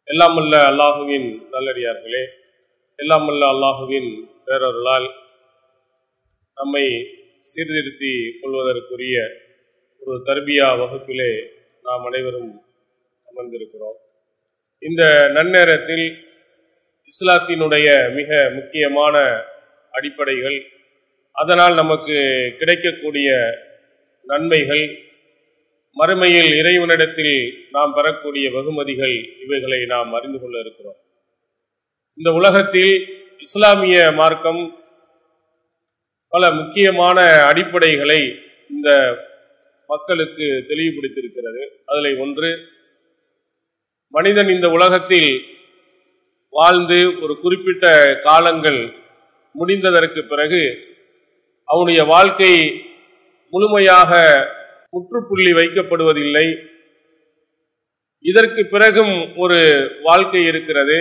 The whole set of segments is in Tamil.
எல்லாம் அல்ல அல்லாஹுவின் நல்லடியார்களே எல்லாம் அல்ல அல்லாஹுவின் பேரொருளால் நம்மை சீர்திருத்தி கொள்வதற்குரிய ஒரு தர்பியா வகுப்பிலே நாம் அனைவரும் அமர்ந்திருக்கிறோம் இந்த நன்னேரத்தில் இஸ்லாத்தினுடைய மிக முக்கியமான அடிப்படைகள் அதனால் நமக்கு கிடைக்கக்கூடிய நன்மைகள் மறுமையில் இறைவனிடத்தில் நாம் பெறக்கூடிய வெகுமதிகள் இவைகளை நாம் அறிந்து கொள்ள இருக்கிறோம் இந்த உலகத்தில் இஸ்லாமிய மார்க்கம் பல முக்கியமான அடிப்படைகளை இந்த மக்களுக்கு தெளிவுபடுத்தியிருக்கிறது அதில் ஒன்று மனிதன் இந்த உலகத்தில் வாழ்ந்து ஒரு குறிப்பிட்ட காலங்கள் முடிந்ததற்கு பிறகு அவனுடைய வாழ்க்கை முழுமையாக முற்றுப்புள்ளி வைக்கப்படுவதில்லை இதற்கு பிறகும் ஒரு வாழ்க்கை இருக்கிறது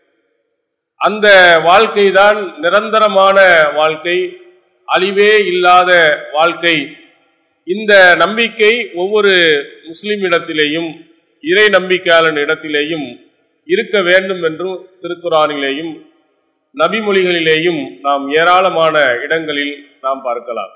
அந்த வாழ்க்கை தான் நிரந்தரமான வாழ்க்கை அழிவே இல்லாத வாழ்க்கை இந்த நம்பிக்கை ஒவ்வொரு முஸ்லிம் இடத்திலேயும் இறை நம்பிக்கையாளன் இடத்திலேயும் இருக்க வேண்டும் என்றும் திருக்குறானிலேயும் நபிமொழிகளிலேயும் நாம் ஏராளமான இடங்களில் நாம் பார்க்கலாம்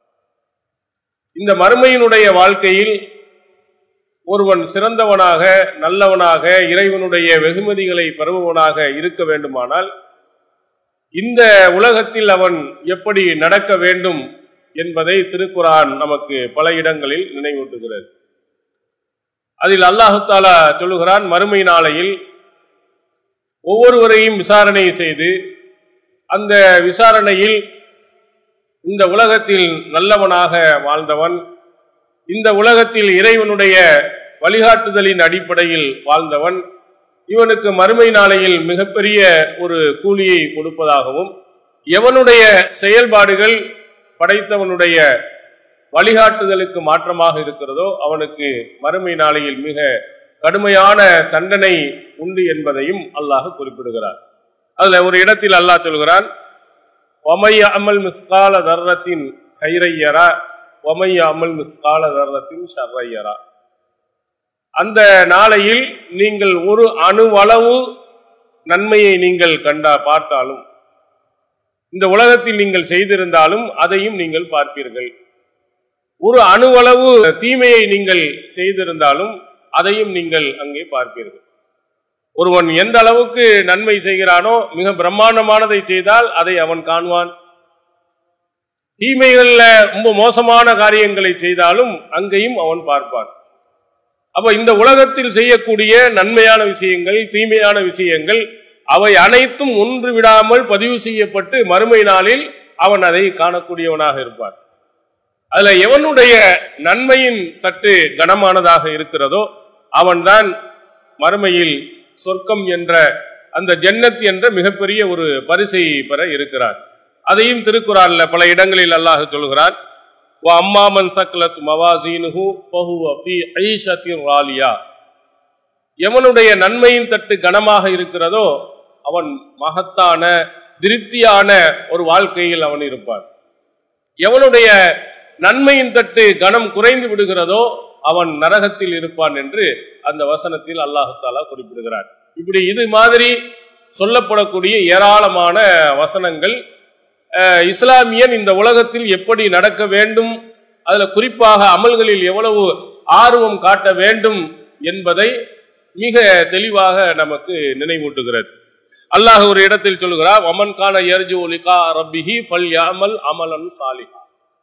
இந்த மறுமையினுடைய வாழ்க்கையில் ஒருவன் சிறந்தவனாக நல்லவனாக இறைவனுடைய வெகுமதிகளை பெறுபவனாக இருக்க வேண்டுமானால் இந்த உலகத்தில் அவன் எப்படி நடக்க வேண்டும் என்பதை திருக்குரான் நமக்கு பல இடங்களில் நினைவூட்டுகிறது அதில் அல்லாஹு தாலா சொல்லுகிறான் மறுமை நாளையில் ஒவ்வொருவரையும் விசாரணை செய்து அந்த விசாரணையில் இந்த உலகத்தில் நல்லவனாக வாழ்ந்தவன் இந்த உலகத்தில் இறைவனுடைய வழிகாட்டுதலின் அடிப்படையில் வாழ்ந்தவன் இவனுக்கு மறுமை நாளையில் மிகப்பெரிய ஒரு கூலியை கொடுப்பதாகவும் எவனுடைய செயல்பாடுகள் படைத்தவனுடைய வழிகாட்டுதலுக்கு மாற்றமாக இருக்கிறதோ அவனுக்கு மறுமை நாளையில் மிக கடுமையான தண்டனை உண்டு என்பதையும் அல்லாஹ் குறிப்பிடுகிறார் அதுல ஒரு இடத்தில் அல்லாஹ் சொல்கிறான் ஒமைய அமல் மிஸ்கால தர்ரத்தின் ஹைரையரா ஒமைய அமல் மிஸ்கால தர்ரத்தின் ஷர்ரையரா அந்த நாளையில் நீங்கள் ஒரு அணுவளவு நன்மையை நீங்கள் கண்டா பார்த்தாலும் இந்த உலகத்தில் நீங்கள் செய்திருந்தாலும் அதையும் நீங்கள் பார்ப்பீர்கள் ஒரு அணுவளவு தீமையை நீங்கள் செய்திருந்தாலும் அதையும் நீங்கள் அங்கே பார்ப்பீர்கள் ஒருவன் எந்த அளவுக்கு நன்மை செய்கிறானோ மிக பிரம்மாண்டமானதை செய்தால் அதை அவன் காண்பான் தீமைகள்ல ரொம்ப மோசமான காரியங்களை செய்தாலும் அங்கேயும் அவன் பார்ப்பான் அப்ப இந்த உலகத்தில் செய்யக்கூடிய நன்மையான விஷயங்கள் தீமையான விஷயங்கள் அவை அனைத்தும் ஒன்று விடாமல் பதிவு செய்யப்பட்டு மறுமை நாளில் அவன் அதை காணக்கூடியவனாக இருப்பான் அதுல எவனுடைய நன்மையின் தட்டு கனமானதாக இருக்கிறதோ அவன்தான் மறுமையில் சொர்க்கம் என்ற அந்த ஜன்னத் என்ற மிகப்பெரிய ஒரு பரிசை பெற இருக்கிறார் அதையும் திருக்குறான்ல பல இடங்களில் அல்லாஹ் சொல்கிறான் அம்மாமன் சக்லத் மவாசீனுஹு ஃபஹுவ ஃபீ ஐஷத்தின் ராலியா எவனுடைய நன்மையின் தட்டு கனமாக இருக்கிறதோ அவன் மகத்தான திருப்தியான ஒரு வாழ்க்கையில் அவன் இருப்பான் எவனுடைய நன்மையின் தட்டு கனம் குறைந்து விடுகிறதோ அவன் நரகத்தில் இருப்பான் என்று அந்த வசனத்தில் அல்லாஹு தாலா குறிப்பிடுகிறார் இப்படி இது மாதிரி சொல்லப்படக்கூடிய ஏராளமான வசனங்கள் இஸ்லாமியன் இந்த உலகத்தில் எப்படி நடக்க வேண்டும் அதுல குறிப்பாக அமல்களில் எவ்வளவு ஆர்வம் காட்ட வேண்டும் என்பதை மிக தெளிவாக நமக்கு நினைவூட்டுகிறது அல்லாஹ் ஒரு இடத்தில் சொல்கிறார் வமன் கான எர்ஜு ஒலிகா ரப்பிஹி ஃபல் யாமல் அமலன் சாலிஹா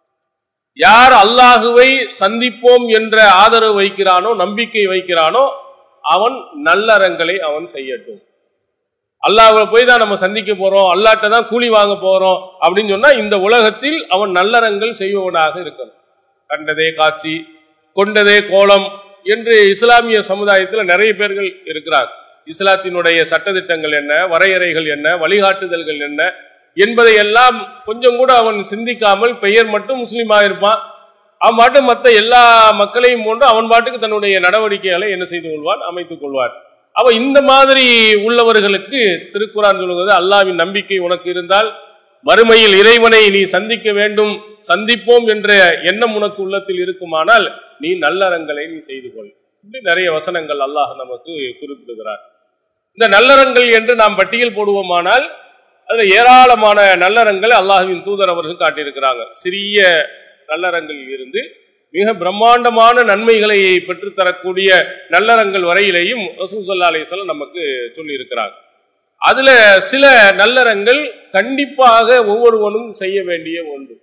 யார் அல்லாஹுவை சந்திப்போம் என்ற ஆதரவு வைக்கிறானோ நம்பிக்கை வைக்கிறானோ அவன் நல்லறங்களை அவன் செய்யட்டும் அல்லாஹ்வை போய் தான் நம்ம சந்திக்க போறோம் அல்லாட்ட தான் கூலி வாங்க போறோம் அப்படின்னு சொன்னா இந்த உலகத்தில் அவன் நல்லறங்கள் செய்பவனாக இருக்கணும் கண்டதே காட்சி கொண்டதே கோலம் என்று இஸ்லாமிய சமுதாயத்தில் நிறைய பேர்கள் இருக்கிறார் இஸ்லாத்தினுடைய சட்டதிட்டங்கள் என்ன வரையறைகள் என்ன வழிகாட்டுதல்கள் என்ன என்பதை எல்லாம் கொஞ்சம் கூட அவன் சிந்திக்காமல் பெயர் மட்டும் முஸ்லீமா இருப்பான் அவன் பாட்டு மற்ற எல்லா மக்களையும் போன்று அவன் பாட்டுக்கு தன்னுடைய நடவடிக்கைகளை என்ன செய்து கொள்வான் அமைத்துக் கொள்வான் அவ இந்த மாதிரி உள்ளவர்களுக்கு திருக்குறான் சொல்லுவது அல்லாவின் நம்பிக்கை உனக்கு இருந்தால் மறுமையில் இறைவனை நீ சந்திக்க வேண்டும் சந்திப்போம் என்ற எண்ணம் உனக்கு உள்ளத்தில் இருக்குமானால் நீ நல்லறங்களை நீ செய்து கொள் இப்படி நிறைய வசனங்கள் அல்லாஹ் நமக்கு குறிப்பிடுகிறார் இந்த நல்லறங்கள் என்று நாம் பட்டியல் போடுவோமானால் அதுல ஏராளமான நல்லறங்களை அல்லாஹ்வின் தூதர் அவர்கள் காட்டியிருக்கிறாங்க சிறிய நல்லறங்கள் இருந்து மிக பிரம்மாண்டமான நன்மைகளை பெற்றுத்தரக்கூடிய நல்லறங்கள் வரையிலேயும் ரசூசல்லா அலிஸ்லாம் நமக்கு சொல்லியிருக்கிறாங்க அதுல சில நல்லறங்கள் கண்டிப்பாக ஒவ்வொருவனும் செய்ய வேண்டிய ஒன்று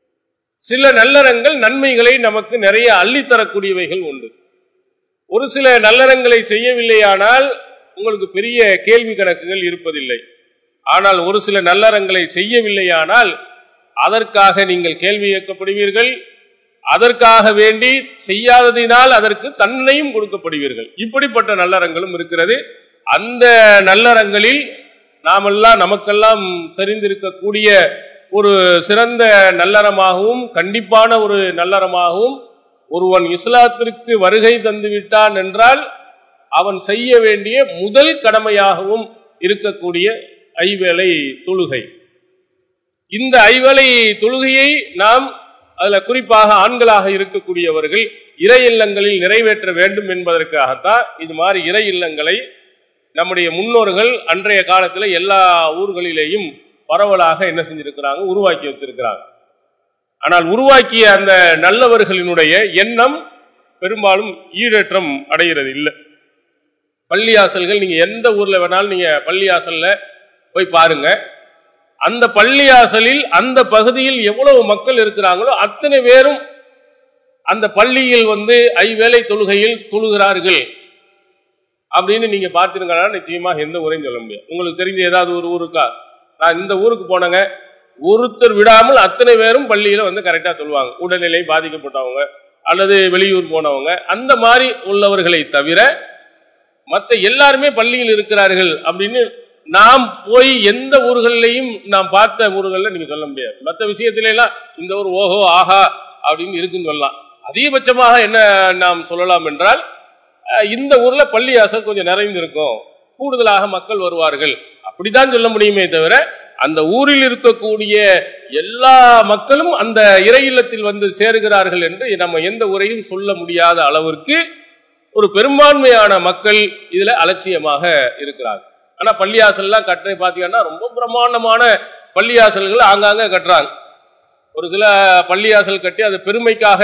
சில நல்லறங்கள் நன்மைகளை நமக்கு நிறைய அள்ளித்தரக்கூடியவைகள் உண்டு ஒரு சில நல்லறங்களை செய்யவில்லையானால் உங்களுக்கு பெரிய கேள்வி கணக்குகள் இருப்பதில்லை ஆனால் ஒரு சில நல்லறங்களை செய்யவில்லையானால் அதற்காக நீங்கள் கேள்வி கேட்கப்படுவீர்கள் அதற்காக வேண்டி செய்யாததினால் அதற்கு தன்னையும் கொடுக்கப்படுவீர்கள் இப்படிப்பட்ட நல்லறங்களும் இருக்கிறது அந்த நல்லறங்களில் நாமெல்லாம் நமக்கெல்லாம் தெரிந்திருக்கக்கூடிய ஒரு சிறந்த நல்லறமாகவும் கண்டிப்பான ஒரு நல்லறமாகவும் ஒருவன் இஸ்லாத்திற்கு வருகை தந்து விட்டான் என்றால் அவன் செய்ய வேண்டிய முதல் கடமையாகவும் இருக்கக்கூடிய ஐவேளை தொழுகை இந்த ஐவேளை தொழுகையை நாம் அதுல குறிப்பாக ஆண்களாக இருக்கக்கூடியவர்கள் இறை இல்லங்களில் நிறைவேற்ற வேண்டும் என்பதற்காகத்தான் இது மாதிரி இறை இல்லங்களை நம்முடைய முன்னோர்கள் அன்றைய காலத்துல எல்லா ஊர்களிலேயும் பரவலாக என்ன செஞ்சிருக்கிறாங்க உருவாக்கி வச்சிருக்கிறாங்க ஆனால் உருவாக்கிய அந்த நல்லவர்களினுடைய எண்ணம் பெரும்பாலும் ஈடேற்றம் அடைகிறது இல்லை பள்ளியாசல்கள் நீங்க எந்த ஊர்ல வேணாலும் நீங்க பள்ளியாசல்ல போய் பாருங்க அந்த பள்ளியாசலில் அந்த பகுதியில் எவ்வளவு மக்கள் இருக்கிறாங்களோ அத்தனை பேரும் அந்த பள்ளியில் வந்து ஐவேளை தொழுகையில் தொழுகிறார்கள் அப்படின்னு நீங்க பார்த்தீங்கன்னா நிச்சயமாக எந்த ஊரையும் சொல்ல முடியாது உங்களுக்கு தெரிஞ்ச ஏதாவது ஒரு ஊருக்கா நான் இந்த ஊருக்கு போனேங்க ஒருத்தர் விடாமல் அத்தனை பேரும் பள்ளியில வந்து கரெக்டா சொல்லுவாங்க உடல்நிலை பாதிக்கப்பட்டவங்க அல்லது வெளியூர் போனவங்க அந்த மாதிரி உள்ளவர்களை தவிர மற்ற எல்லாருமே பள்ளியில் இருக்கிறார்கள் அப்படின்னு நாம் போய் எந்த ஊர்களையும் நாம் பார்த்த ஊர்களில் நீங்க சொல்ல முடியாது மற்ற விஷயத்தில எல்லாம் இந்த ஊர் ஓஹோ ஆஹா அப்படின்னு இருக்குன்னு சொல்லலாம் அதிகபட்சமாக என்ன நாம் சொல்லலாம் என்றால் அஹ், இந்த ஊர்ல பள்ளியாசல் கொஞ்சம் நிறைந்திருக்கும் கூடுதலாக மக்கள் வருவார்கள் அப்படித்தான் சொல்ல முடியுமே தவிர அந்த ஊரில் இருக்கக்கூடிய எல்லா மக்களும் அந்த இறை இல்லத்தில் வந்து சேருகிறார்கள் என்று நம்ம எந்த உரையும் சொல்ல முடியாத அளவிற்கு ஒரு பெரும்பான்மையான மக்கள் இதுல அலட்சியமாக இருக்கிறாங்க ஆனா பள்ளியாசல்லாம் கட்டுரை பாத்தீங்கன்னா ரொம்ப பிரம்மாண்டமான பள்ளியாசல்கள் ஆங்காங்க கட்டுறாங்க ஒரு சில பள்ளியாசல் கட்டி அது பெருமைக்காக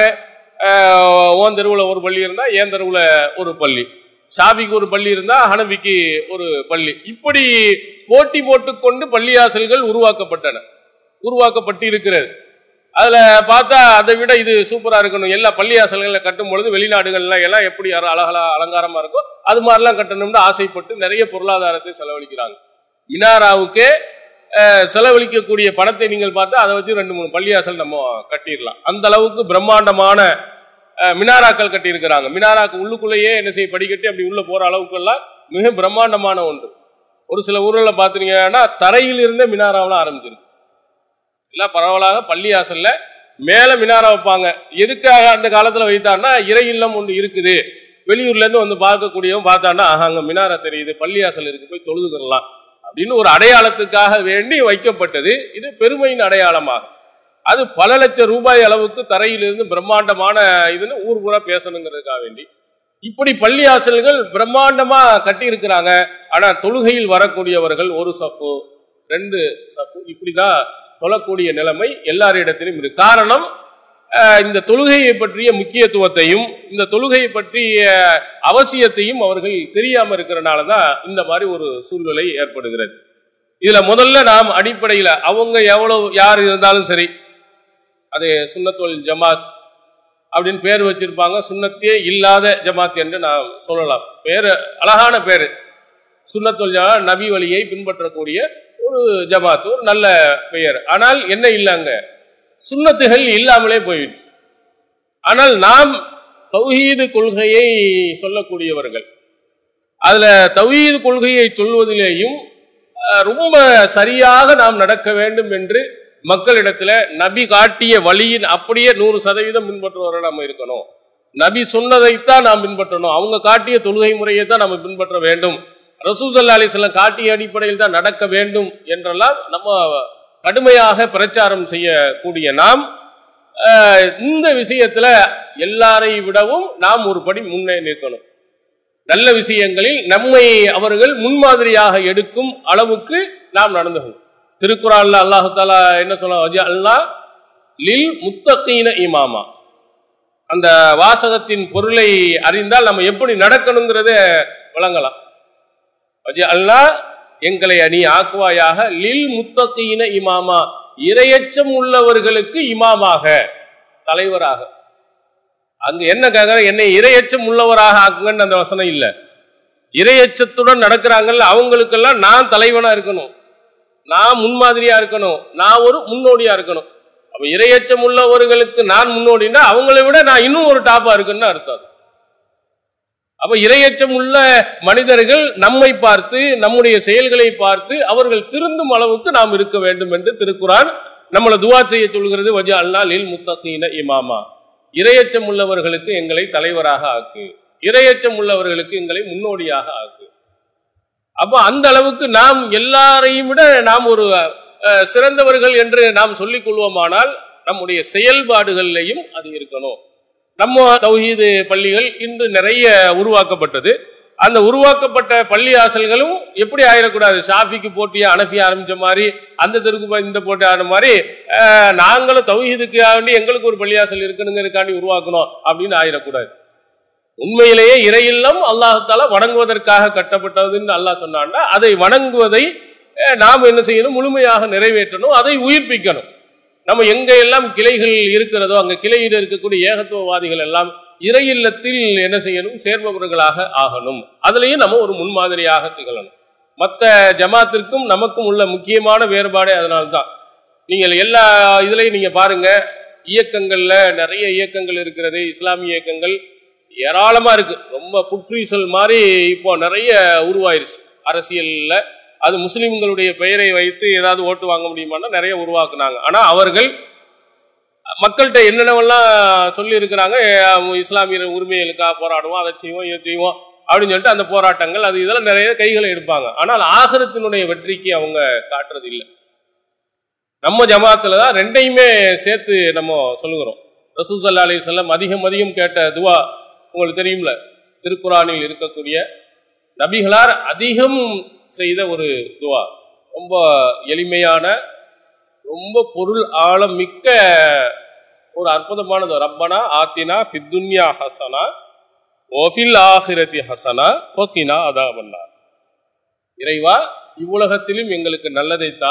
ஆஹ், ஓன் தெருவில் ஒரு பள்ளி இருந்தா ஏன் தெருவில் ஒரு பள்ளி ஷாபிக்கு ஒரு பள்ளி இருந்தா ஹனபிக்கு ஒரு பள்ளி இப்படி போட்டி போட்டுக்கொண்டு பள்ளியாசல்கள் உருவாக்கப்பட்டன உருவாக்கப்பட்டு இருக்கிறது அதுல பார்த்தா அதை விட இது சூப்பரா இருக்கணும் எல்லா பள்ளியாசல்களை கட்டும் பொழுது வெளிநாடுகள்ல எல்லாம் எப்படி அர- அழகலா அலங்காரமா இருக்கோ அது மாதிரிலாம் கட்டணும்னு ஆசைப்பட்டு நிறைய பொருளாதாரத்தை செலவழிக்கிறாங்க மினாராவுக்கே அஹ், செலவழிக்கக்கூடிய பணத்தை நீங்கள் பார்த்தா அதை வச்சு ரெண்டு மூணு பள்ளியாசல் நம்ம கட்டிடலாம் அந்த அளவுக்கு பிரம்மாண்டமான அஹ், மினாராக்கள் கட்டியிருக்கிறாங்க மினாராக்கு உள்ளுக்குள்ளேயே என்ன செய்ய படிக்கட்டி அப்படி உள்ள போற அளவுக்கெல்லாம் மிக பிரம்மாண்டமான ஒன்று ஒரு சில ஊர்களில் பார்த்தீங்கன்னா தரையில் இருந்தே மினாராவெல்லாம் ஆரம்பிச்சிருக்கு எல்லாம் பரவலாக பள்ளியாசல்ல மேல மினாரா வைப்பாங்க எதுக்காக அந்த காலத்துல வைத்தான்னா இறை இல்லம் ஒன்று இருக்குது வெளியூர்ல இருந்து வந்து பார்க்கக்கூடியவன் பார்த்தான்னா ஆஹா, அங்க மினாரா தெரியுது பள்ளியாசல் இருக்கு போய் தொழுதுக்கலாம் அப்படின்னு ஒரு அடையாளத்துக்காக வேண்டி வைக்கப்பட்டது இது பெருமையின் அடையாளமாகும் அது பல லட்சம் ரூபாய் அளவுக்கு தரையிலிருந்து பிரம்மாண்டமான இதுன்னு ஊர் பூரா பேசணுங்கிறதுக்காக வேண்டி இப்படி பள்ளியாசல்கள் பிரம்மாண்டமா கட்டி இருக்கிறாங்க ஆனா தொழுகையில் வரக்கூடியவர்கள் ஒரு சஃபு ரெண்டு சஃபு இப்படிதான் தொழக்கூடிய நிலைமை எல்லாரிடத்திலும் இருக்கு காரணம் அஹ், இந்த தொழுகையை பற்றிய முக்கியத்துவத்தையும் இந்த தொழுகையை பற்றிய அவசியத்தையும் அவர்கள் தெரியாம இருக்கிறனால தான் இந்த மாதிரி ஒரு சூழ்நிலை ஏற்படுகிறது இதுல முதல்ல நாம் அடிப்படையில அவங்க எவ்வளவு யார் இருந்தாலும் சரி அது சுன்னத்துல் ஜமாத் அப்படின்னு பேர் வச்சிருப்பாங்க சுன்னத்தே இல்லாத ஜமாத் என்று நாம் சொல்லலாம் பேரு அழகான பேரு சுன்னத்துல் ஜமாத் நபி வழியை பின்பற்றக்கூடிய ஒரு ஜமாத் ஒரு நல்ல பெயர் ஆனால் என்ன இல்லைங்க சுன்னத்துகள் இல்லாமலே போயிடுச்சு ஆனால் நாம் தௌஹீது கொள்கையை சொல்லக்கூடியவர்கள் அதுல தௌஹீது கொள்கையை சொல்வதிலேயும் அஹ், ரொம்ப சரியாக நாம் நடக்க வேண்டும் என்று மக்களிடத்துல நபி காட்டிய வழியின் அப்படியே நூறு சதவீதம் பின்பற்றுவவர்கள் நம்ம இருக்கணும் நபி சொன்னதைத்தான் நாம் பின்பற்றணும் அவங்க காட்டிய தொழுகை முறையை தான் நம்ம பின்பற்ற வேண்டும் ரசூசல்லா அலிஸ்லாம் காட்டிய அடிப்படையில் தான் நடக்க வேண்டும் என்றெல்லாம் நம்ம கடுமையாக பிரச்சாரம் செய்யக்கூடிய நாம் அஹ், இந்த விஷயத்துல எல்லாரை விடவும் நாம் ஒரு படி முன்னே நிற்கணும் நல்ல விஷயங்களில் நம்மை அவர்கள் முன்மாதிரியாக எடுக்கும் அளவுக்கு நாம் நடந்துகணும் திருக்குறான்ல அல்லாஹு தாலா என்ன சொல்ல அல்லாஹ் லில் முத்தகீன இமாமா அந்த வாசகத்தின் பொருளை அறிந்தால் நம்ம எப்படி நடக்கணுங்கிறத விளங்கலாம் அல்லாஹ் எங்களை அணி ஆக்குவாயாக லில் முத்தகீன இமாமா இரையச்சம் உள்ளவர்களுக்கு இமாமாக தலைவராக அங்க என்ன கேக்குற என்னை இரையச்சம் உள்ளவராக ஆக்குங்கன்னு அந்த வசனம் இல்ல இரையச்சத்துடன் நடக்கிறாங்கல்ல அவங்களுக்கெல்லாம் நான் தலைவனா இருக்கணும் நான் முன்மாதிரியா இருக்கணும் நான் ஒரு முன்னோடியா இருக்கணும் அப்ப இரையச்சம் உள்ளவர்களுக்கு நான் முன்னோடினா அவங்களை விட நான் இன்னும் ஒரு டாப்பா இருக்குன்னு அர்த்தம் அப்ப இரையச்சம் உள்ள மனிதர்கள் நம்மை பார்த்து நம்முடைய செயல்களை பார்த்து அவர்கள் திருந்தும் அளவுக்கு நாம் இருக்க வேண்டும் என்று திருக்குறான் நம்மளை துவா செய்ய சொல்கிறது வஜா அல்லா லில் முத்தகீன இமாமா இரையச்சம் உள்ளவர்களுக்கு எங்களை தலைவராக ஆக்கு இரையச்சம் உள்ளவர்களுக்கு எங்களை முன்னோடியாக ஆக்கு அப்ப அந்த அளவுக்கு நாம் எல்லாரையும் விட நாம் ஒரு அஹ், சிறந்தவர்கள் என்று நாம் சொல்லிக் கொள்வோமானால் நம்முடைய செயல்பாடுகள்லையும் அது இருக்கணும் நம்ம தௌஹீது பள்ளிகள் இன்று நிறைய உருவாக்கப்பட்டது அந்த உருவாக்கப்பட்ட பள்ளி ஆசல்களும் எப்படி ஆயிடக்கூடாது ஷாஃபிக்கு போட்டியா அனஃபி ஆரம்பிச்ச மாதிரி அந்த தெருக்கு போய் இந்த போட்டி ஆன மாதிரி அஹ், நாங்களும் தௌஹீதுக்கு வேண்டி எங்களுக்கு ஒரு பள்ளியாசல் இருக்கணுங்கிறதுக்காண்டி உருவாக்கணும் அப்படின்னு ஆயிடக்கூடாது உண்மையிலேயே இறையில்லம் அல்லாஹால வணங்குவதற்காக கட்டப்பட்டதுன்னு அல்லாஹ் சொன்னான்னா அதை வணங்குவதை அஹ், நாம் என்ன செய்யணும் முழுமையாக நிறைவேற்றணும் அதை உயிர்ப்பிக்கணும் நம்ம எங்க எல்லாம் கிளைகள் இருக்கிறதோ அங்க கிளையில் இருக்கக்கூடிய ஏகத்துவவாதிகள் எல்லாம் இறையில்லத்தில் என்ன செய்யணும் சேர்பவர்களாக ஆகணும் அதுலயும் நம்ம ஒரு முன்மாதிரியாக திகழணும் மற்ற ஜமாத்திற்கும் நமக்கும் உள்ள முக்கியமான வேறுபாடே அதனால்தான் நீங்கள் எல்லா இதுலயும் நீங்க பாருங்க இயக்கங்கள்ல நிறைய இயக்கங்கள் இருக்கிறது இஸ்லாமிய இயக்கங்கள் ஏராளமா இருக்கு ரொம்ப புற்றீசல் மாதிரி இப்போ நிறைய உருவாயிருச்சு அரசியல்ல அது முஸ்லிம்களுடைய பெயரை வைத்து ஏதாவது ஓட்டு வாங்க முடியுமான்னா நிறைய உருவாக்குனாங்க ஆனா அவர்கள் மக்கள்கிட்ட என்னென்னவெல்லாம் சொல்லி இருக்கிறாங்க இஸ்லாமிய உரிமைகளுக்காக போராடுவோம் அதை செய்வோம் இதை செய்வோம் அப்படின்னு சொல்லிட்டு அந்த போராட்டங்கள் அது இதெல்லாம் நிறைய கைகளை எடுப்பாங்க ஆனால் ஆகரத்தினுடைய வெற்றிக்கு அவங்க காட்டுறது இல்லை நம்ம ஜமாத்துல தான் ரெண்டையுமே சேர்த்து நம்ம சொல்லுகிறோம் ரசூசல்லா அலி செல்லம் அதிகம் அதிகம் கேட்ட துவா உங்களுக்கு தெரியும்ல திருக்குறானில் இருக்கக்கூடிய நபிகளார் அதிகம் செய்த ஒரு துவா ரொம்ப எளிமையான ரொம்ப பொருள் ஆழம் மிக்க ஒரு அற்புதமானது ரப்பனா ஆத்தினா ஃபித்துன்யா ஹசனா ஓஃபில் ஆஹிரதி ஹசனா ஓக்கினா அதாவன்னா இறைவா இவ்வுலகத்திலும் எங்களுக்கு நல்லதை தா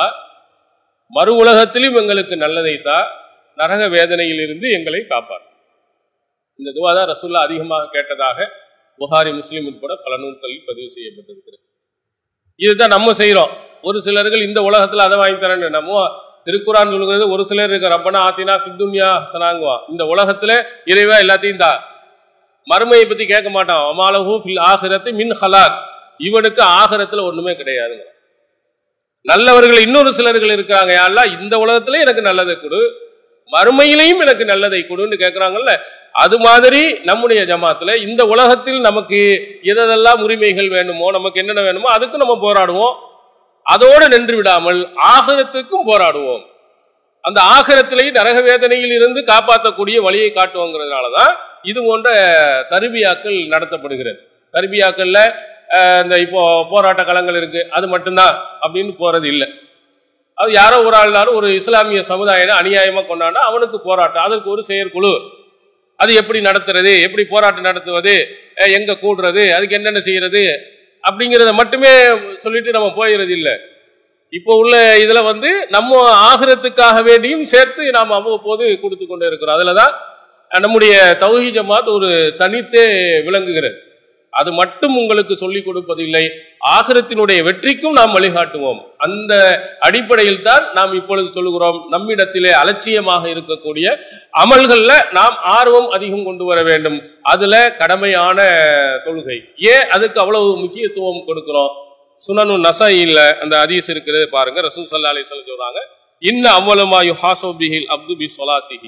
மறு உலகத்திலும் எங்களுக்கு நல்லதை தா நரக வேதனையிலிருந்து எங்களை காப்பார் இந்த துவா தான் ரசூல்லா அதிகமாக கேட்டதாக புகாரி முஸ்லீம் உட்பட பல நூல்களில் பதிவு செய்யப்பட்டிருக்கிறது இதுதான் நம்ம செய்றோம் ஒரு சிலர்கள் இந்த உலகத்துல அதை வாங்கி தரேன்னு நம்ம திருக்குறான் சொல்கிறது ஒரு சிலர் இருக்க ரப்பனா ஆத்தினா ஃபித்துன்யா ஹசனாங்குவான் இந்த உலகத்துல இறைவா எல்லாத்தையும் தா மறுமையை பத்தி கேட்க மாட்டான் அமாலஹூ ஃபில் ஆகிரத்து மின் ஹலாக் இவனுக்கு ஆகிரத்துல ஒண்ணுமே கிடையாதுங்க நல்லவர்கள் இன்னொரு சிலர்கள் இருக்காங்க யாரெல்லாம் இந்த உலகத்துல எனக்கு நல்லதை கொடு மறுமையிலையும் எனக்கு நல்லதை கொடுன்னு கேட்கறாங்கல்ல அது மாதிரி நம்முடைய ஜமாத்துல இந்த உலகத்தில் நமக்கு எதெல்லாம் உரிமைகள் வேணுமோ நமக்கு என்னென்ன வேணுமோ அதுக்கு நம்ம போராடுவோம் அதோடு நின்று விடாமல் ஆகரத்துக்கும் போராடுவோம் அந்த ஆகரத்திலேயும் நரக வேதனையில் இருந்து காப்பாற்றக்கூடிய வழியை காட்டுவோங்கிறதுனால தான் இது போன்ற தருபியாக்கள் நடத்தப்படுகிறது தருபியாக்கள்ல அஹ், இந்த இப்போ போராட்ட களங்கள் இருக்கு அது மட்டும்தான் அப்படின்னு போறது இல்லை அது யாரோ ஒரு ஆள்னாலும் ஒரு இஸ்லாமிய சமுதாயம் அநியாயமா கொண்டாண்டா அவனுக்கு போராட்டம் அதற்கு ஒரு செயற்குழு அது எப்படி நடத்துறது எப்படி போராட்டம் நடத்துவது அஹ், எங்க கூடுறது அதுக்கு என்னென்ன செய்யறது அப்படிங்கிறத மட்டுமே சொல்லிட்டு நம்ம போயிடுறது இல்லை இப்போ உள்ள இதுல வந்து நம்ம ஆகிரத்துக்காக வேண்டியும் சேர்த்து நாம் அவ்வப்போது கொடுத்து கொண்டு இருக்கிறோம் அதுலதான் நம்முடைய தௌஹி ஜமாத் ஒரு தனித்தே விளங்குகிறது அது மட்டும் உங்களுக்கு சொல்லிக் கொடுப்பதில்லை ஆகிரத்தினுடைய வெற்றிக்கும் நாம் வழிகாட்டுவோம் அந்த அடிப்படையில் தான் நாம் இப்பொழுது சொல்லுகிறோம் நம்மிடத்திலே அலட்சியமாக இருக்கக்கூடிய அமல்கள்ல நாம் ஆர்வம் அதிகம் கொண்டு வர வேண்டும் அதுல கடமையான தொழுகை ஏன் அதுக்கு அவ்வளவு முக்கியத்துவம் கொடுக்கிறோம் சுனனு நசையில் அந்த ஹதீஸ் இருக்கிறது பாருங்க ரசூல் சல்லா அலிஸ்லாம் சொல்றாங்க இன்ன அவ்வளமா யுஹாசோ பிஹில் அப்து பி சொலாத்திஹி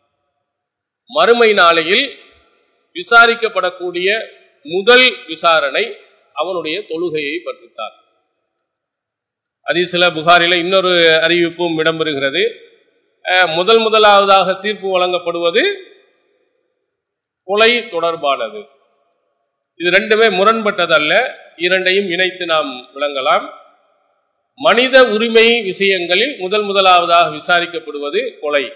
மறுமை நாளையில் விசாரிக்கப்படக்கூடிய முதல் விசாரணை அவனுடைய தொழுகையை பற்றித்தான் ஹதீஸ்ல புகாரில இன்னொரு அறிவிப்பும் இடம்பெறுகிறது அஹ், முதல் முதலாவதாக தீர்ப்பு வழங்கப்படுவது கொலை தொடர்பானது இது ரெண்டுமே முரண்பட்டதல்ல இரண்டையும் இணைத்து நாம் விளங்கலாம் மனித உரிமை விஷயங்களில் முதல் முதலாவதாக விசாரிக்கப்படுவது கொலை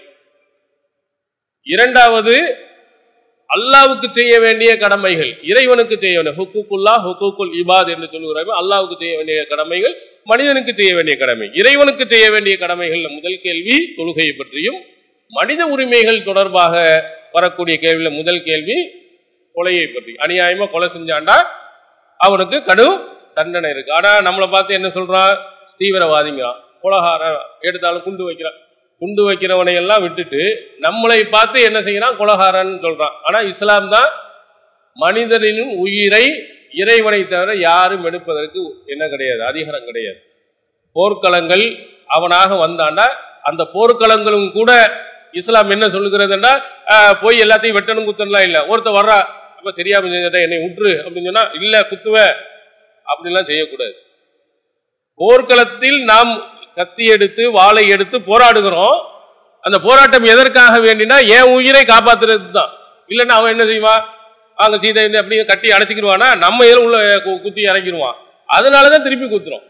இரண்டாவது அல்லாவுக்கு செய்ய வேண்டிய கடமைகள் இறைவனுக்கு செய்ய வேண்டிய ஹுக்குக்குல்லா ஹுக்குக்குல் இபாத் என்று சொல்லுகிறாங்க அல்லாவுக்கு செய்ய வேண்டிய கடமைகள் மனிதனுக்கு செய்ய வேண்டிய கடமை இறைவனுக்கு செய்ய வேண்டிய கடமைகள் முதல் கேள்வி தொழுகையை பற்றியும் மனித உரிமைகள் தொடர்பாக வரக்கூடிய கேள்வியில முதல் கேள்வி கொலையை பற்றி அநியாயமா கொலை செஞ்சாண்டா அவனுக்கு கடும் தண்டனை இருக்கு ஆனா நம்மளை பார்த்து என்ன சொல்றான் தீவிரவாதிங்கிறான் கொலகாரன் எடுத்தாலும் குண்டு வைக்கிறான் குண்டு வைக்கிறவனை எல்லாம் விட்டுட்டு நம்மளை பார்த்து என்ன செய்யறான் கொலகாரன் சொல்றான் ஆனா இஸ்லாம் தான் மனிதனின் உயிரை இறைவனை தவிர யாரும் எடுப்பதற்கு என்ன கிடையாது அதிகாரம் கிடையாது போர்க்களங்கள் அவனாக வந்தாண்டா அந்த போர்க்களங்களும் கூட இஸ்லாம் என்ன சொல்லுகிறதுன்னா ஆஹ், போய் எல்லாத்தையும் வெட்டணும் குத்தணும்லாம் இல்லை ஒருத்தர் வர்றா அப்ப தெரியாம செஞ்சுட்டா என்னை விட்டுரு அப்படின்னு சொன்னா இல்ல குத்துவ அப்படிலாம் செய்யக்கூடாது போர்க்களத்தில் நாம் கத்தி எடுத்து வாளை எடுத்து போராடுகிறோம் அந்த போராட்டம் எதற்காக வேண்டினா என் உயிரை காப்பாத்துறது தான் இல்லைன்னா அவன் என்ன செய்வான் அங்க சீதை வந்து அப்படியே கட்டி அடைச்சிக்கிடுவானா நம்ம இதில் உள்ள கு- குத்தி இறக்கிடுவான் அதனாலதான் திருப்பி குத்துறோம்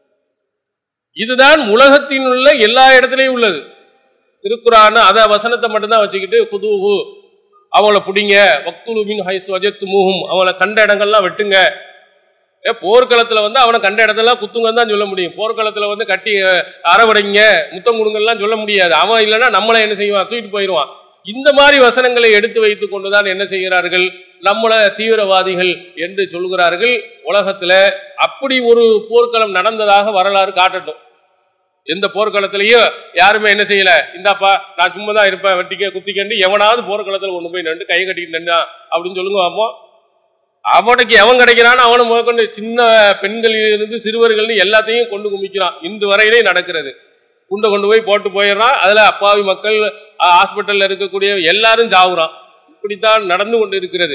இதுதான் உலகத்தின் உள்ள எல்லா இடத்துலயும் உள்ளது திருக்குறான் அத வசனத்தை மட்டும்தான் வச்சுக்கிட்டு புதுஹு அவங்கள பிடிங்க வக்துலு மின் ஹைஸ் வஜத்து மூஹும் அவங்கள கண்ட இடங்கள்லாம் வெட்டுங்க ஏ போர்க்களத்துல வந்து அவனை கண்ட இடத்தெல்லாம் குத்துங்கன்னு தான் சொல்ல முடியும் போர்க்களத்துல வந்து கட்டி அஹ், அரவணைங்க முத்தம் கொடுங்கலாம் சொல்ல முடியாது அவன் இல்லைன்னா நம்மளை என்ன செய்வான் தூக்கிட்டு போயிடுவான் இந்த மாதிரி வசனங்களை எடுத்து வைத்துக் கொண்டுதான் என்ன செய்கிறார்கள் நம்மள தீவிரவாதிகள் என்று சொல்கிறார்கள் உலகத்துல அப்படி ஒரு போர்க்களம் நடந்ததாக வரலாறு காட்டட்டும் எந்த போர்க்களத்திலையும் யாருமே என்ன செய்யல இந்தாப்பா நான் சும்மா தான் இருப்பேன் வெட்டிக்க குத்திக்கண்டு எவனாவது போர்க்களத்துல கொண்டு போய் நின்று கை கட்டிட்டு நின்னா அப்படின்னு சொல்லுங்க பார்ப்போம் அவனுக்கு எவன் கிடைக்கிறான்னு அவனை முதற்கொண்டு சின்ன பெண்களில் இருந்து சிறுவர்கள் எல்லாத்தையும் கொண்டு குமிக்கிறான் இன்று வரையிலே நடக்கிறது குண்டை கொண்டு போய் போட்டு போயிடுறான் அதுல அப்பாவி மக்கள் ஹாஸ்பிட்டல்ல இருக்கக்கூடிய எல்லாரும் சாவுறான் இப்படித்தான் நடந்து கொண்டு இருக்கிறது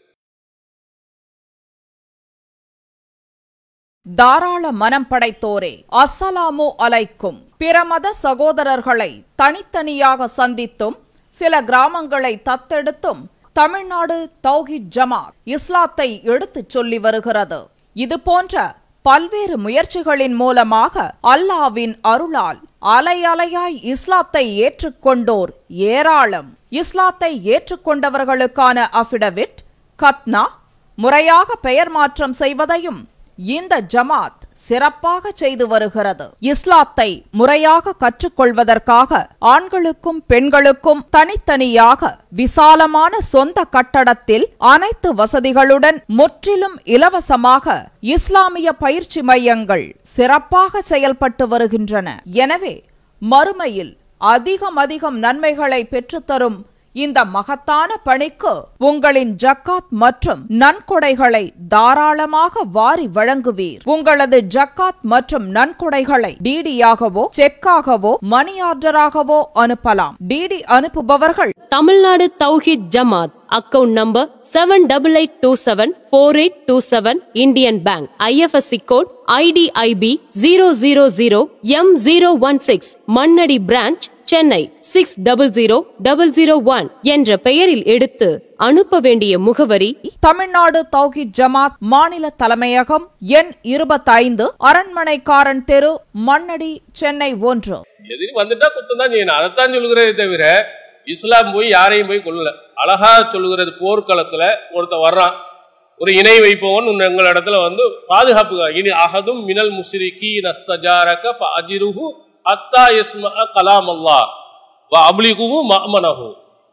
தாராள மனம் படைத்தோரே அஸ்ஸலாமு அலைக்கும் பிற மத சகோதரர்களை தனித்தனியாக சந்தித்தும் சில கிராமங்களை தத்தெடுத்தும் தமிழ்நாடு தௌஹித் ஜமாத் இஸ்லாத்தை எடுத்துச் சொல்லி வருகிறது இது போன்ற பல்வேறு முயற்சிகளின் மூலமாக அல்லாவின் அருளால் அலை அலையாய் இஸ்லாத்தை ஏற்றுக்கொண்டோர் ஏராளம் இஸ்லாத்தை ஏற்றுக்கொண்டவர்களுக்கான அஃபிடவிட் கத்னா முறையாக பெயர் மாற்றம் செய்வதையும் இந்த ஜமாத் சிறப்பாக செய்து வருகிறது இஸ்லாத்தை முறையாக கற்றுக்கொள்வதற்காக ஆண்களுக்கும் பெண்களுக்கும் தனித்தனியாக விசாலமான சொந்த கட்டடத்தில் அனைத்து வசதிகளுடன் முற்றிலும் இலவசமாக இஸ்லாமிய பயிற்சி மையங்கள் சிறப்பாக செயல்பட்டு வருகின்றன எனவே மறுமையில் அதிகம் அதிகம் நன்மைகளை பெற்றுத்தரும் இந்த மகத்தான பணிக்கு உங்களின் ஜக்காத் மற்றும் நன்கொடைகளை தாராளமாக வாரி வழங்குவீர் உங்களது ஜக்காத் மற்றும் நன்கொடைகளை டிடியாகவோ செக்காகவோ மணி ஆர்டராகவோ அனுப்பலாம் டிடி அனுப்புபவர்கள் Tamil Nadu Thowheed Jamath account number seven double eight two seven four eight two seven Indian Bank IFSC code IDIB zero zero zero M zero one six Mannady branch Chennai six double zero double zero one என்ற பெயரில் எடுத்து அனுப்ப வேண்டிய முகவரி தமிழ்நாடு தௌஹித் ஜமாத் மாநில தலைமையகம் எண் இருபத்தைந்து அரண்மனைக்காரன் தெரு மண்ணடி சென்னை ஒன்று எதிரி வந்துட்டா குத்தம் தான் செய்யணும் அதைத்தான் சொல்லுகிறதே தவிர இஸ்லாம் போய் யாரையும் போய் கொள்ளல அழகா சொல்லுகிறது போர்க்களத்துல ஒருத்தன் வர்றான் ஒரு இணை வைப்பவன் உன் எங்கள் இடத்துல வந்து பாதுகாப்பு இனி அகதும் மினல் முஸ்ரிகி நஸ்தஜாரக அஜிருஹு அத்தா இஸ்ம கலாம் அல்லா அப்லிகுஹு மஅமனஹு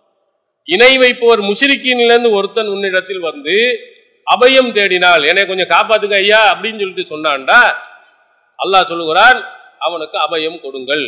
இணை வைப்பவர் முஷிரிக்கினிலிருந்து ஒருத்தன் உன்னிடத்தில் வந்து அபயம் தேடினால் என்னை கொஞ்சம் காப்பாத்துங்க ஐயா அப்படின்னு சொல்லிட்டு சொன்னான்டா அல்லாஹ் சொல்லுகிறான் அவனுக்கு அபயம் கொடுங்கள்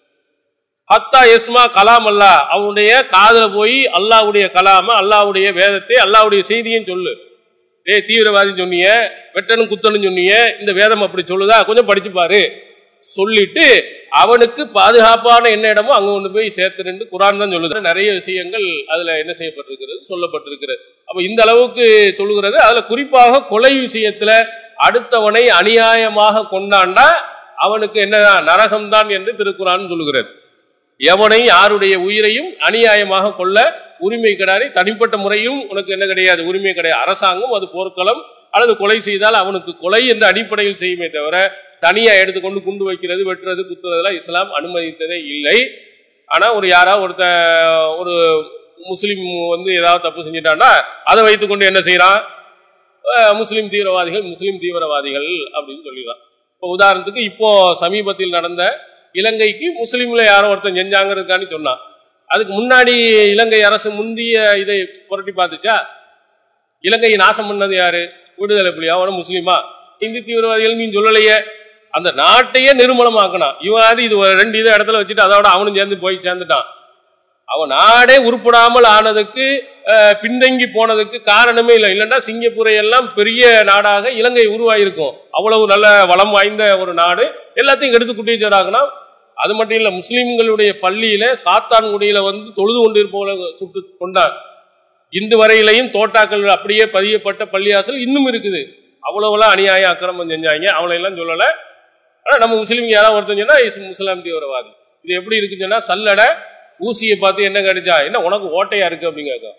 ஹத்தா எஸ்மா கலாம் அல்லா அவனுடைய காதுல போய் அல்லாஹ்வுடைய கலாம அல்லாஹ்வுடைய வேதத்தை அல்லாஹ்வுடைய செய்தியும் சொல்லு ஏய் தீவிரவாதி சொன்னீங்க வெட்டனும் குத்தனும் சொன்னீங்க இந்த வேதம் அப்படி சொல்லுதா கொஞ்சம் படிச்சு பாரு சொல்லிட்டு அவனுக்கு பாதுகாப்பான என்ன இடமோ அங்க கொண்டு போய் சேர்த்துருந்து குரான் தான் சொல்லுது நிறைய விஷயங்கள் அதுல என்ன செய்யப்பட்டிருக்கிறது சொல்லப்பட்டிருக்கிறது அப்ப இந்த அளவுக்கு சொல்லுகிறது அதுல குறிப்பாக கொலை விஷயத்துல அடுத்தவனை அநியாயமாக கொண்டாண்டா அவனுக்கு என்னதான் நரகம்தான் என்று திருக்குறான் சொல்லுகிறது எவனை யாருடைய உயிரையும் அநியாயமாக கொல்ல உரிமை கிடையாது தனிப்பட்ட முறையும் உனக்கு என்ன கிடையாது உரிமை கிடையாது அரசாங்கம் அது போர்க்களம் அல்லது கொலை செய்தால் அவனுக்கு கொலை என்ற அடிப்படையில் செய்யுமே தவிர தனியா எடுத்துக்கொண்டு குண்டு வைக்கிறது வெட்டுறது குத்துறதெல்லாம் இஸ்லாம் அனுமதித்ததே இல்லை ஆனா ஒரு யாரா ஒருத்த ஒரு முஸ்லீம் வந்து ஏதாவது தப்பு செஞ்சிட்டான்னா அதை வைத்துக்கொண்டு என்ன செய்யறான் அஹ் முஸ்லிம் தீவிரவாதிகள் முஸ்லிம் தீவிரவாதிகள் அப்படின்னு சொல்லிடுறான் இப்போ உதாரணத்துக்கு இப்போ சமீபத்தில் நடந்த இலங்கைக்கு முஸ்லீம்ல யாரோ ஒருத்தன் செஞ்சாங்கிறதுக்காண்டி சொன்னான் அதுக்கு முன்னாடி இலங்கை அரசு முந்திய இதை புரட்டி பார்த்துச்சா இலங்கையை நாசம் பண்ணது யாரு விடுதலை புலியா அவன முஸ்லீமா இந்தி தீவிரவாதிகள் நீ சொல்லலையே அந்த நாட்டையே நிர்மூலமாக்கினான் இவன் அது இது ஒரு ரெண்டு இதை இடத்துல வச்சுட்டு அதோட அவனும் சேர்ந்து போய் சேர்ந்துட்டான் அவன் நாடே உருப்படாமல் ஆனதுக்கு அஹ், பின்தங்கி போனதுக்கு காரணமே இல்லை இல்லைன்னா சிங்கப்பூரை எல்லாம் பெரிய நாடாக இலங்கை உருவாயிருக்கும் அவ்வளவு நல்ல வளம் வாய்ந்த ஒரு நாடு எல்லாத்தையும் எடுத்து குட்டிச்சராகனா அது மட்டும் இல்ல முஸ்லிம்களுடைய பள்ளியில காத்தான்குடியில வந்து தொழுது கொண்டிருப்பவளை சுட்டு கொண்டார் இன்று வரையிலையும் தோட்டாக்கள் அப்படியே பதியப்பட்ட பள்ளியாசல் இன்னும் இருக்குது அவ்வளவுலாம் அநியாயம் அக்கிரமம் செஞ்சாங்க அவளை எல்லாம் சொல்லல ஆனா நம்ம முஸ்லீம் யாராவது ஒருத்தன் சொன்னா இஸ் முஸ்லாம் தீவிரவாதி இது எப்படி இருக்குன்னு சொன்னா சல்லடை ஊசியை பார்த்து என்ன கிடைச்சா என்ன உனக்கு ஓட்டையா இருக்கு அப்படின்னு கேட்கும்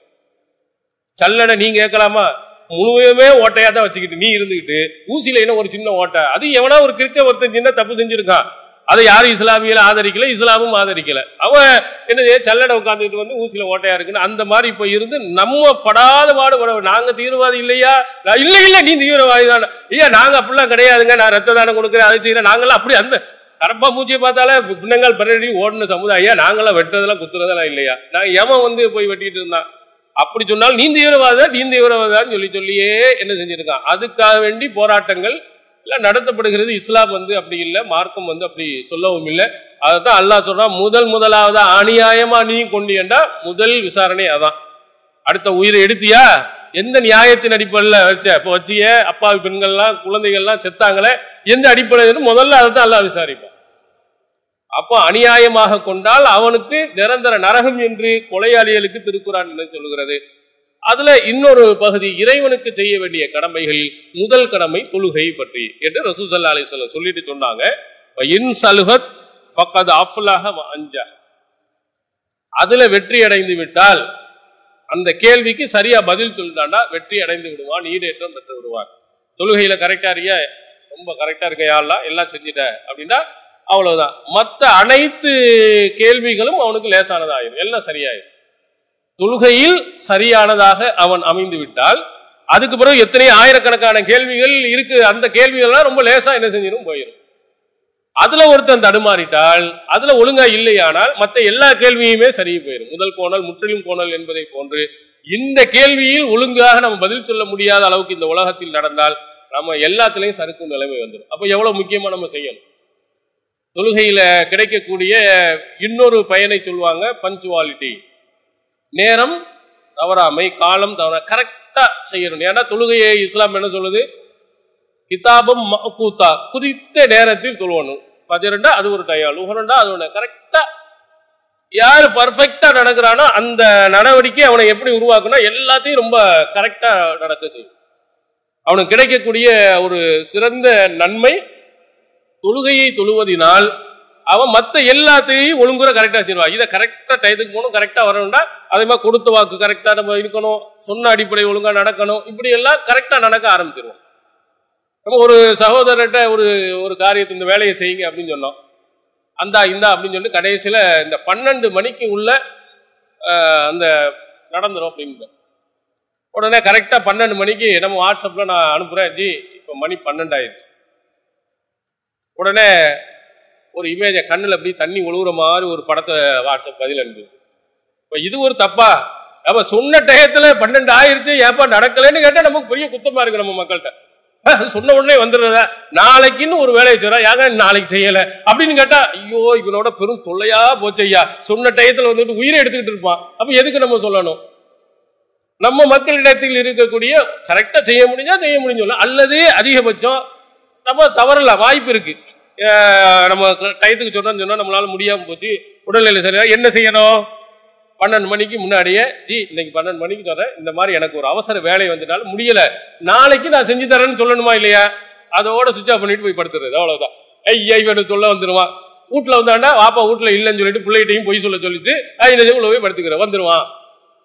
சல்லடை நீ கேட்கலாமா முழுவதுமே ஓட்டையா தான் வச்சுக்கிட்டு நீ இருந்துகிட்டு ஊசியில என்ன ஒரு சின்ன ஓட்டை அது எவனா ஒரு கிறுக்க ஒருத்தன் சின்ன தப்பு செஞ்சிருக்கான் அதை யாரும் இஸ்லாமியில ஆதரிக்கல இஸ்லாமும் ஆதரிக்கல அவன் என்னது சல்லடை உட்காந்துட்டு வந்து ஊசியில ஓட்டையா இருக்குன்னு அந்த மாதிரி இப்ப இருந்து நம்ம படாத பாடுபட நாங்க தீவிரவாதி இல்லையா நான் இல்ல இல்ல நீ தீவிரவாதி தானே ஐயா நாங்க அப்படிலாம் கிடையாதுங்க நான் ரத்த தானம் கொடுக்குறேன் அதை செய்யறேன் நாங்களாம் அப்படி அந்த கரப்பா மூச்சியை பார்த்தாலே பின்னங்கால் பரடி ஓடின சமுதாயம் நாங்களாம் வெட்டுறதெல்லாம் குத்துறதெல்லாம் இல்லையா நான் எவன் வந்து போய் வெட்டிட்டு இருந்தான் அப்படி சொன்னால் நீ தீவிரவாத நீ தீவிரவாதான்னு சொல்லி சொல்லியே என்ன செஞ்சிருக்கான் அதுக்காக வேண்டி போராட்டங்கள் எல்லாம் நடத்தப்படுகிறது இஸ்லாம் வந்து அப்படி இல்லை மார்க்கம் வந்து அப்படி சொல்லவும் இல்லை அதைத்தான் அல்லாஹ் சொல்றான் முதல் முதலாவது அநியாயமா நீ கொண்டியண்டா முதல் விசாரணை அதான் அடுத்த உயிரை எடுத்தியா எந்த நியாயத்தின் அடிப்படையில் வச்ச இப்போ வச்சிய அப்பாவி பெண்கள்லாம் குழந்தைகள்லாம் செத்தாங்களே எந்த அடிப்படையில் முதல்ல அதை தான் எல்லாம் விசாரிப்பான் அப்போ அநியாயமாக கொண்டால் அவனுக்கு நிரந்தர நரகம் என்று கொலையாளிகளுக்கு திருக்குறான் என்ன சொல்கிறது அதுல இன்னொரு பகுதி இறைவனுக்கு செய்ய வேண்டிய கடமைகள் முதல் கடமை தொழுகை பற்றி என்று ரசூசல்லா அலிஸ்லாம் சொல்லிட்டு சொன்னாங்க இன் சலுகத் ஃபக்கத் அஃப்லஹ வ அஞ்சா அதுல வெற்றி அடைந்து விட்டால் அந்த கேள்விக்கு சரியா பதில் சொல்லிட்டாண்டா வெற்றி அடைந்து விடுவான் ஈடேற்றம் பெற்று விடுவான் தொழுகையில கரெக்டா இருக்கியா ரொம்ப கரெக்டா இருக்க யாரெல்லாம் எல்லாம் செஞ்சுட்ட அப்படின்னா அவ்வளவுதான் மற்ற அனைத்து கேள்விகளும் அவனுக்கு லேசானதாயிரும் எல்லாம் சரியாயிரும் தொழுகையில் சரியானதாக அவன் அமைந்து விட்டால் அதுக்கு பிறகு எத்தனை ஆயிரக்கணக்கான கேள்விகள் இருக்கு அந்த கேள்விகள்லாம் ரொம்ப லேசா என்ன செஞ்சிடும் போயிடும் அதுல ஒருத்தன் தடுமாறிட்டால் அதுல ஒழுங்கா இல்லையானால் மற்ற எல்லா கேள்வியுமே சரி போயிடும் முதல் கோணல் முற்றிலும் கோணல் என்பதை போன்று இந்த கேள்வியில் ஒழுங்காக நம்ம பதில் சொல்ல முடியாத அளவுக்கு இந்த உலகத்தில் நடந்தால் நம்ம எல்லாத்துலயும் சறுக்கும் நிலைமை வந்துடும் அப்ப எவ்வளவு முக்கியமா நம்ம செய்யணும் தொழுகையில கிடைக்கக்கூடிய இன்னொரு பயனை சொல்லுவாங்க பஞ்சுவாலிட்டி நேரம் தவறாமை காலம் தவற கரெக்டா செய்யணும் ஏன்னா தொழுகையை இஸ்லாம் என்ன சொல்லுது கிதாபம் மக்கூத்தா குறித்த நேரத்தில் தொழுவணும் பதிரெண்டா அது ஒரு டயம் லுகரண்டா அது ஒன்று கரெக்டா யார் பர்ஃபெக்டா நடக்கிறானோ அந்த நடவடிக்கை அவனை எப்படி உருவாக்குனா எல்லாத்தையும் ரொம்ப கரெக்டா நடக்க செய்யும் அவனுக்கு கிடைக்கக்கூடிய ஒரு சிறந்த நன்மை தொழுகையை தொழுவதினால் அவன் மற்ற எல்லாத்தையும் ஒழுங்குற கரெக்டா வச்சிருவான் இதை கரெக்டா டயத்துக்கு போகணும் கரெக்டா வரணும்னா அதே மாதிரி கொடுத்த வாக்கு கரெக்டா நம்ம இருக்கணும் சொன்ன அடிப்படை ஒழுங்கா நடக்கணும் இப்படி எல்லாம் கரெக்டா நடக்க ஆரம்பிச்சிருவோம் நம்ம ஒரு சகோதரர்கிட்ட ஒரு ஒரு காரியத்தை இந்த வேலையை செய்யுங்க அப்படின்னு சொன்னோம் அந்தா இந்தா அப்படின்னு சொல்லி கடைசியில இந்த பன்னெண்டு மணிக்கு உள்ள ஆஹ், அந்த நடந்துரும் அப்படின்னு உடனே கரெக்டா பன்னெண்டு மணிக்கு நம்ம வாட்ஸ்அப்ல நான் அனுப்புறேன் ஜி இப்போ மணி பன்னெண்டு ஆயிடுச்சு உடனே ஒரு இமேஜை கண்ணில் அப்படி தண்ணி ஒழுகுற மாதிரி ஒரு படத்தை வாட்ஸ்அப் பதில் அனுப்புது இப்போ இது ஒரு தப்பா அப்ப சொன்ன டயத்துல பன்னெண்டு ஆயிருச்சு ஏப்பா நடக்கலைன்னு கேட்டா நமக்கு பெரிய குத்தமா இருக்கு நம்ம மக்கள்கிட்ட அஹ், சொன்ன உடனே வந்துடுறதா நாளைக்குன்னு ஒரு வேலையை சொல்றா யாங்க நாளைக்கு செய்யல அப்படின்னு கேட்டா ஐயோ இவனோட பெரும் தொல்லையா போச்சு ஐயா சொன்ன டயத்துல வந்துட்டு உயிரை எடுத்துக்கிட்டு இருப்பான் அப்ப எதுக்கு நம்ம சொல்லணும் நம்ம மக்களிடத்தில் இருக்கக்கூடிய கரெக்டா செய்ய முடிஞ்சா செய்ய முடியும் சொல்லலாம் அல்லது அதிகபட்சம் நம்ம தவறலாம் வாய்ப்பு இருக்கு அஹ் நம்ம டயத்துக்கு சொன்னோம்னு சொன்னா நம்மளால முடியாம போச்சு உடல்நிலை சரியா என்ன செய்யணும் பன்னெண்டு மணிக்கு முன்னாடியே ஜி இன்னைக்கு பன்னெண்டு மணிக்கு சொல்றேன் இந்த மாதிரி எனக்கு ஒரு அவசர வேலை வந்துட்டாலும் முடியல நாளைக்கு நான் செஞ்சு தரேன்னு சொல்லணுமா இல்லையா அதோட சுவிச் ஆஃப் பண்ணிட்டு போய் படுத்துறது அவ்வளவுதான் ஐயா இவனு சொல்ல வந்துருவான் வீட்டுல வந்தாண்டா வாப்பா வீட்டுல இல்லைன்னு சொல்லிட்டு பிள்ளைகிட்டையும் பொய் சொல்ல சொல்லிட்டு ஐநூறு உள்ள போய் படுத்துக்கிறேன் வந்துருவான்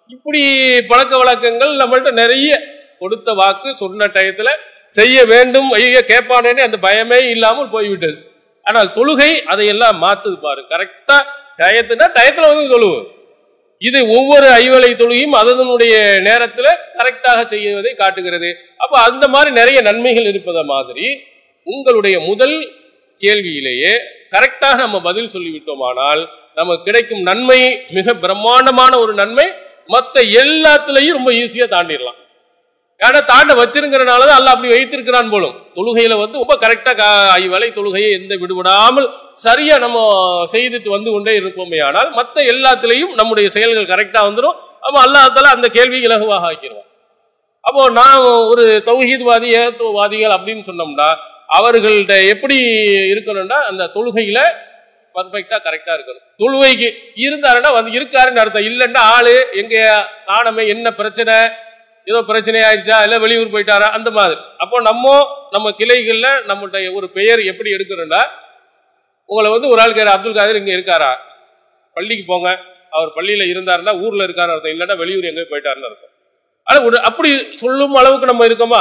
இப்படி பழக்க வழக்கங்கள் நம்மள்ட்ட நிறைய கொடுத்த வாக்கு சொன்ன டயத்துல செய்ய வேண்டும் ஐயோ கேட்பானேன்னு அந்த பயமே இல்லாமல் போய்விட்டது ஆனால் தொழுகை அதையெல்லாம் மாத்துது பாரு கரெக்டா டயத்துனா டயத்துல வந்து தொழுவு இது ஒவ்வொரு ஐவலை தொழுகையும் அதனுடைய நேரத்துல கரெக்டாக செய்வதை காட்டுகிறது அப்ப அந்த மாதிரி நிறைய நன்மைகள் இருப்பத மாதிரி உங்களுடைய முதல் கேள்வியிலேயே கரெக்டாக நம்ம பதில் சொல்லிவிட்டோமானால் நமக்கு கிடைக்கும் நன்மை மிக பிரம்மாண்டமான ஒரு நன்மை மத்த எல்லாத்துலயும் ரொம்ப ஈஸியா தாண்டிடலாம் ஏன்னா தாண்ட வச்சிருக்கிறனாலதான் அல்ல அப்படி வைத்திருக்கிறான் போலும் தொழுகையில வந்து ரொம்ப கரெக்டா ஐவலை தொழுகையை எந்த விடுபடாமல் சரியா நம்ம செய்துட்டு வந்து கொண்டே இருப்போமே ஆனால் மத்த எல்லாத்துலயும் நம்முடைய செயல்கள் கரெக்டா வந்துடும் அப்ப அல்லாஹால அந்த கேள்வி இலகுவாக ஆக்கிடுவான் அப்போ நான் ஒரு தௌஹீத்வாதி ஏகத்துவவாதிகள் அப்படின்னு சொன்னோம்னா அவர்கள்ட்ட எப்படி இருக்கணும்னா அந்த தொழுகையில பர்ஃபெக்டா கரெக்டா இருக்கணும் தொழுகைக்கு இருந்தாருன்னா வந்து இருக்காருன்னு அர்த்தம் இல்லைன்னா ஆளு எங்க காணமே என்ன பிரச்சனை ஏதோ பிரச்சனை ஆயிடுச்சா இல்ல வெளியூர் போயிட்டாரா அந்த மாதிரி அப்போ நம்ம நம்ம கிளைகள்ல நம்மகிட்ட ஒரு பெயர் எப்படி எடுக்கிறோம்னா உங்களை வந்து ஒரு ஆள் கேட்க அப்துல் காதர் இங்க இருக்காரா பள்ளிக்கு போங்க அவர் பள்ளியில இருந்தாருன்னா ஊர்ல இருக்காரு அர்த்தம் இல்லைன்னா வெளியூர் எங்க போயிட்டாருன்னு அர்த்தம் ஆனா ஒரு அப்படி சொல்லும் அளவுக்கு நம்ம இருக்கோமா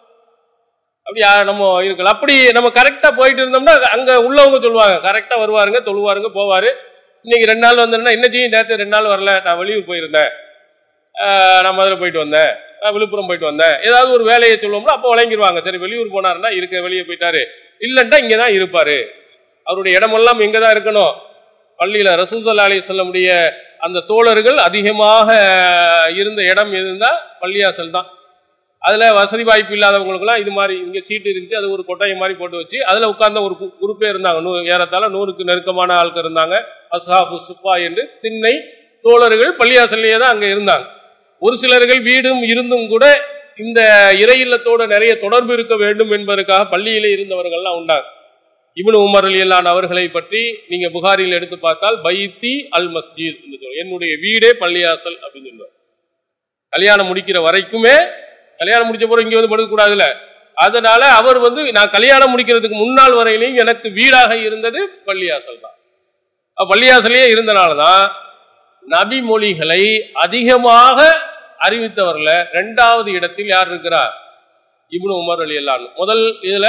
அப்படி யா- நம்ம இருக்கலாம் அப்படி நம்ம கரெக்டா போயிட்டு இருந்தோம்னா அங்க உள்ளவங்க சொல்லுவாங்க கரெக்டா வருவாருங்க தொழுவாருங்க போவாரு இன்னைக்கு ரெண்டு நாள் வந்தேன்னா என்ன செய்யும் நேற்று ரெண்டு நாள் வரல நான் வெளியூர் போயிருந்தேன் ஆஹ் நான் மதுரை போயிட்டு வந்தேன் நான் விழுப்புரம் போயிட்டு வந்தேன் ஏதாவது ஒரு வேலையை சொல்லுவோம்னா அப்போ வழங்கிடுவாங்க சரி வெளியூர் போனாருன்னா இருக்க வெளியே போயிட்டாரு இல்லைன்னா இங்கே தான் இருப்பாரு அவருடைய இடமெல்லாம் எங்கே தான் இருக்கணும் பள்ளியில ரசூசல்லா அலி சொல்லமுடைய அந்த தோழர்கள் அதிகமாக இருந்த இடம் எதுன்னா பள்ளியாசல் தான் அதுல வசதி வாய்ப்பு இல்லாதவங்களுக்குலாம் இது மாதிரி இங்க சீட்டு இருந்துச்சு அது ஒரு கொட்டாயை மாதிரி போட்டு வச்சு அதுல உட்கார்ந்த ஒரு கு- குரூப்பே இருந்தாங்க நூ ஏறத்தாழ நூறுக்கு நெருக்கமான ஆட்கள் இருந்தாங்க அஸ்ஹாபு சுஃபா என்று திண்ணை தோழர்கள் பள்ளியாசல்லையே தான் அங்க இருந்தாங்க ஒரு சிலர்கள் வீடும் இருந்தும் கூட இந்த இறை இல்லத்தோட நிறைய தொடர்பு இருக்க வேண்டும் என்பதற்காக பள்ளியிலே இருந்தவர்கள்லாம் உண்டாங்க இப்னு உமர் அலியல்லான் அவர்களை பற்றி நீங்க புகாரில் எடுத்து பார்த்தால் பைத்தி அல் மஸ்ஜித் என்று சொல்லுவாங்க. என்னுடைய வீடே பள்ளியாசல் அப்படின்னு சொல்லுவார் கல்யாணம் முடிக்கிற வரைக்குமே கல்யாணம் முடிச்ச பிறகு இங்க வந்து படுக்க கூடாதுல்ல அதனால அவர் வந்து நான் கல்யாணம் முடிக்கிறதுக்கு முன்னாள் வரையிலையும் எனக்கு வீடாக இருந்தது பள்ளியாசல் தான் அப்ப பள்ளியாசலே இருந்தனாலதான் நபி மொழிகளை அதிகமாக அறிவித்தவர்ல இரண்டாவது இடத்தில் யார் இருக்கிறார் இப்னு உமர் அலி அல்லான் முதல் இதுல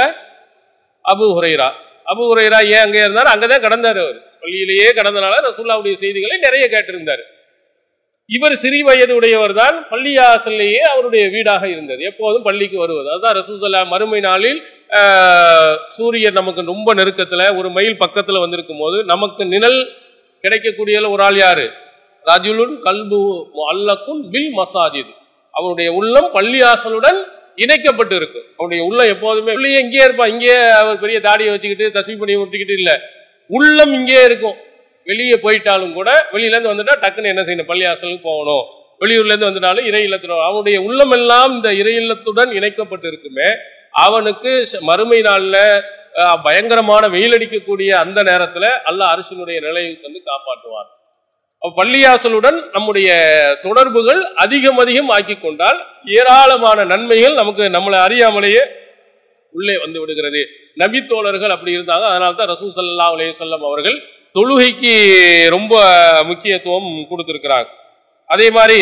அபு ஹுரைரா அபு ஹுரைரா ஏன் அங்கே இருந்தார் அங்கதான் கடந்தார் அவர் பள்ளியிலேயே கடந்தனால ரசூல்லாவுடைய செய்திகளை நிறைய கேட்டிருந்தார் இவர் சிறி வயது உடையவர் தான் பள்ளியாசல்லையே அவருடைய வீடாக இருந்தது எப்போதும் பள்ளிக்கு வருவது அதுதான் ரசூசல்லா மறுமை நாளில் ஆஹ், சூரியன் நமக்கு ரொம்ப நெருக்கத்துல ஒரு மைல் பக்கத்துல வந்திருக்கும் போது நமக்கு நிழல் கிடைக்கக்கூடிய ஒரு ஆள் யாரு ரஜுலுன் கல்பு அல்லக்கும் பில் மசாஜித் அவருடைய உள்ளம் பள்ளியாசலுடன் இணைக்கப்பட்டு இருக்கு அவருடைய உள்ளம் எப்போதுமே உள்ளே இங்கேயே இருப்பா இங்கேயே அவர் பெரிய தாடியை வச்சுக்கிட்டு தஸ்மி பண்ணி விட்டுக்கிட்டு இல்ல உள்ளம் இங்கேயே இருக்கும் வெளியே போயிட்டாலும் கூட வெளியில இருந்து வந்துட்டா டக்குன்னு என்ன செய்யணும் பள்ளியாசலுக்கு போகணும் வெளியூர்ல இருந்து வந்துட்டாலும் இறை இல்லத்துல அவனுடைய உள்ளம் எல்லாம் இந்த இறை இல்லத்துடன் இணைக்கப்பட்டு இருக்குமே அவனுக்கு ச- மறுமை நாள்ல அஹ், பயங்கரமான வெயில் அடிக்கக்கூடிய அந்த நேரத்துல அல்லாஹ் அரசினுடைய நிலையை வந்து காப்பாற்றுவார் அப்ப பள்ளியாசலுடன் நம்முடைய தொடர்புகள் அதிகம் அதிகம் ஆக்கி கொண்டால் ஏராளமான நன்மைகள் நமக்கு நம்மளை அறியாமலேயே உள்ளே வந்து விடுகிறது நபி தோழர்கள் அப்படி இருந்தாங்க அதனால தான் ரசூல் ஸல்லல்லாஹு அலைஹி வஸல்லம் அவர்கள் தொழுகைக்கு ரொம்ப முக்கியத்துவம் கொடுத்திருக்கிறாங்க அதே மாதிரி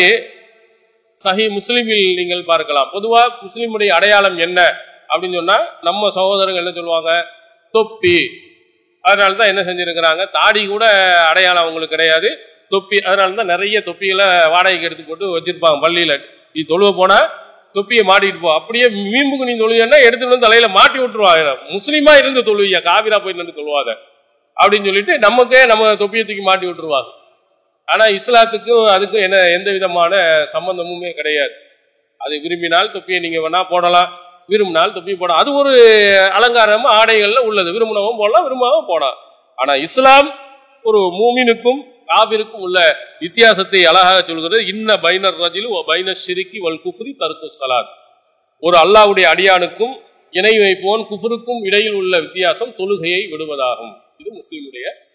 சஹி முஸ்லிமில் நீங்கள் பார்க்கலாம் பொதுவா முஸ்லிமுடைய அடையாளம் என்ன அப்படின்னு சொன்னா நம்ம சகோதரர்கள் என்ன சொல்லுவாங்க தொப்பி அதனால தான் என்ன செஞ்சிருக்கிறாங்க தாடி கூட அடையாளம் அவங்களுக்கு கிடையாது தொப்பி அதனால தான் நிறைய தொப்பிகளை வாடகைக்கு எடுத்து போட்டு வச்சிருப்பாங்க பள்ளியில நீ தொழுவ போனா தொப்பியை மாட்டிட்டு போ அப்படியே மீம்புக்கு நீ தொழுவியன்னா எடுத்துட்டு வந்து தலையில மாட்டி விட்டுருவாங்க முஸ்லீமா இருந்து தொழுவியா காவிரா போய் நின்று தொழுவாத அப்படின்னு சொல்லிட்டு நமக்கே நம்ம தொப்பியை தூக்கி மாட்டி விட்டுருவாங்க ஆனா இஸ்லாத்துக்கும் அதுக்கும் என்ன எந்த விதமான சம்பந்தமுமே கிடையாது அது விரும்பினால் தொப்பியை நீங்க வேணா போடலாம் விரும்பினால் தொப்பி போடலாம் அது ஒரு அலங்காரம் ஆடைகள்ல உள்ளது விரும்பினவும் போடலாம் விரும்பாவும் போடலாம் ஆனா இஸ்லாம் ஒரு மூமினுக்கும் காவிருக்கும் உள்ள வித்தியாசத்தை அழகாக சொல்கிறது இன்ன பைனர் ரஜிலு ஒ பைன ஷிரிக்கி வல் குஃப்ரி தருக்கு சலாத் ஒரு அல்லாஹ்வுடைய அடியானுக்கும் இணை வைப்போன் குஃபருக்கும் இடையில் உள்ள வித்தியாசம் தொழுகையை விடுவதாகும் இது முஸ்லிமுடைய